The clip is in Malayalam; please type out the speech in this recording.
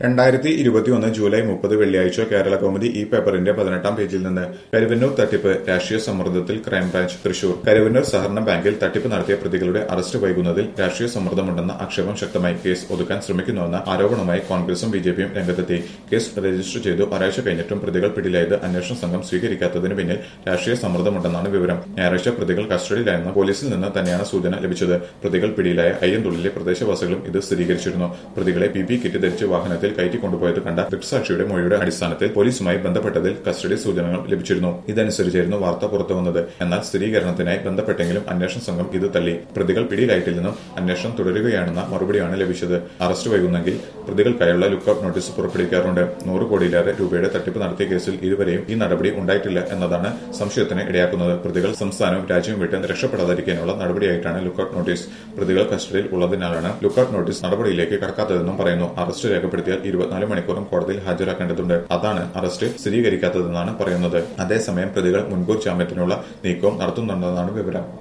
രണ്ടായിരത്തി ഇരുപത്തിയൊന്ന് ജൂലൈ മുപ്പത് വെള്ളിയാഴ്ച കേരള കൗമുദി ഈ പേപ്പറിന്റെ പതിനെട്ടാം പേജിൽ നിന്ന് കരുവന്നൂർ തട്ടിപ്പ് രാഷ്ട്രീയ സമ്മർദ്ദത്തിൽ ക്രൈംബ്രാഞ്ച് തൃശൂർ കരുവന്നൂർ സഹകരണ ബാങ്കിൽ തട്ടിപ്പ് നടത്തിയ പ്രതികളുടെ അറസ്റ്റ് വൈകുന്നതിൽ രാഷ്ട്രീയ സമ്മർദ്ദമുണ്ടെന്ന ആക്ഷേപം ശക്തമായി കേസ് ഒതുക്കാൻ ശ്രമിക്കുന്നുവെന്ന ആരോപണമായി കോൺഗ്രസും ബിജെപിയും രംഗത്തെത്തി കേസ് രജിസ്റ്റർ ചെയ്തു ഒരാഴ്ച കഴിഞ്ഞിട്ടും പ്രതികൾ പിടിയിലായത് അന്വേഷണ സംഘം സ്വീകരിക്കാത്തതിന് പിന്നിൽ രാഷ്ട്രീയ സമ്മർദ്ദമുണ്ടെന്നാണ് വിവരം ഞായറാഴ്ച പ്രതികൾ കസ്റ്റഡിയിലായെന്ന പോലീസിൽ നിന്ന് തന്നെയാണ് സൂചന ലഭിച്ചത് പ്രതികൾ പിടിയിലായ അയ്യന്തുള്ളിലെ പ്രദേശവാസികളും ഇത് സ്ഥിരീകരിച്ചിരുന്നു പ്രതികളെ പി പി കിറ്റ് ധരിച്ച് വാഹനത്തിൽ കയറ്റി കൊണ്ടുപോയത് കണ്ട ദൃക്സാക്ഷിയുടെ മൊഴിയുടെ അടിസ്ഥാനത്തിൽ പോലീസുമായി ബന്ധപ്പെട്ടതിൽ കസ്റ്റഡി സൂചനകൾ ലഭിച്ചിരുന്നു ഇതനുസരിച്ചായിരുന്നു വാർത്ത പുറത്തുവന്നത് എന്നാൽ സ്ഥിരീകരണത്തിനായി ബന്ധപ്പെട്ടെങ്കിലും അന്വേഷണ സംഘം ഇത് തള്ളി പ്രതികൾ പിടിയിലായിട്ടില്ലെന്നും അന്വേഷണം തുടരുകയാണെന്ന മറുപടിയാണ് ലഭിച്ചത് അറസ്റ്റ് വൈകുന്നെങ്കിൽ പ്രതികൾക്കായുള്ള ലുക്കൌട്ട് നോട്ടീസ് പുറപ്പെടുവിക്കാറുണ്ട് നൂറ് കോടിയിലേറെ രൂപയുടെ തട്ടിപ്പ് നടത്തിയ കേസിൽ ഇതുവരെയും ഈ നടപടി ഉണ്ടായിട്ടില്ല എന്നതാണ് സംശയത്തിന് ഇടയാക്കുന്നത് പ്രതികൾ സംസ്ഥാനവും രാജ്യവും വിട്ട് രക്ഷപ്പെടാതിരിക്കാനുള്ള നടപടിയായിട്ടാണ് ലുക്കൌട്ട് നോട്ടീസ് പ്രതികൾ കസ്റ്റഡിയിൽ ഉള്ളതിനാലാണ് ലുക്കൌട്ട് നോട്ടീസ് നടപടിയിലേക്ക് കടക്കാത്തതെന്നും പറയുന്നു അറസ്റ്റ് രേഖപ്പെടുത്തിയാൽ ഇരുപത്തിനാല് മണിക്കൂറും കോടതിയിൽ ഹാജരാക്കേണ്ടതുണ്ട് അതാണ് അറസ്റ്റ് സ്ഥിരീകരിക്കാത്തതെന്നാണ് പറയുന്നത് അതേസമയം പ്രതികൾ മുൻകൂർ ജാമ്യത്തിനുള്ള നീക്കവും നടത്തുന്നുണ്ടെന്നാണ് വിവരം